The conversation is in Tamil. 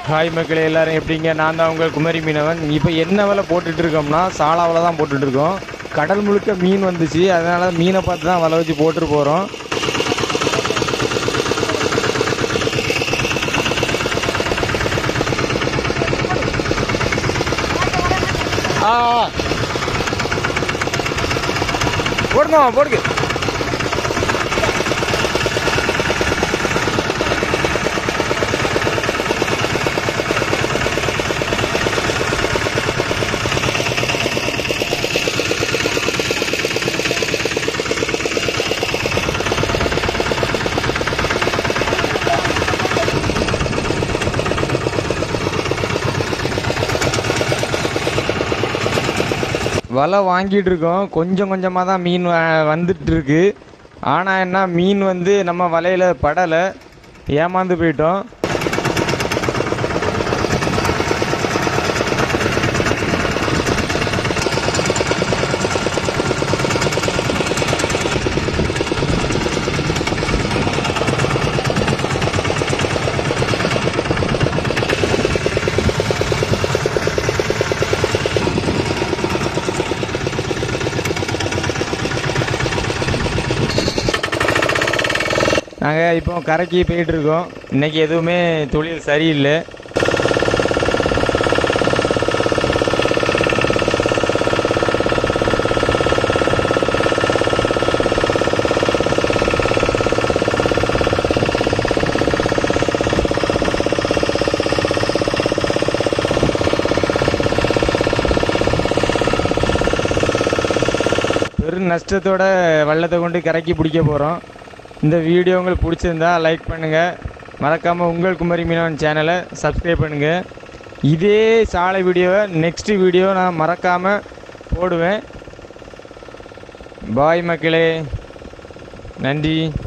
ஹாய் மக்களே எல்லாரும் எப்படிங்க நான் தான் உங்கள் குமரி மீனவன் இப்போ என்ன வேலை போட்டுட்டு இருக்கோம்னா சாலாவில் தான் போட்டுட்டு இருக்கோம் கடல் முழுக்க மீன் வந்துச்சு அதனால மீனை பார்த்து தான் வலை வச்சு போட்டுட்டு போகிறோம் ஆ ஆ. போடுங்க போடுங்க வலை வாங்கிட்டு இருக்கோம் கொஞ்சம் கொஞ்சமாக தான் மீன் வ- வந்துட்டு இருக்கு ஆனால் என்ன மீன் வந்து நம்ம வலையில் படலை ஏமாந்து போயிட்டோம் நாங்கள் இப்போ கரைக்கு போயிட்டு இருக்கோம் இன்னைக்கு எதுவுமே தொழில் சரியில்லை பெரும் நஷ்டத்தோட வள்ளத்தை கொண்டு கரைக்கு பிடிக்க போகிறோம் இந்த வீடியோ உங்களுக்கு பிடிச்சிருந்தா லைக் பண்ணுங்கள் மறக்காமல் உங்கள் குமரி மீனவன் சேனலை சப்ஸ்கிரைப் பண்ணுங்கள் இதே சாலை வீடியோவை நெக்ஸ்ட் வீடியோ நான் மறக்காமல் போடுவேன் பாய் மக்களே நன்றி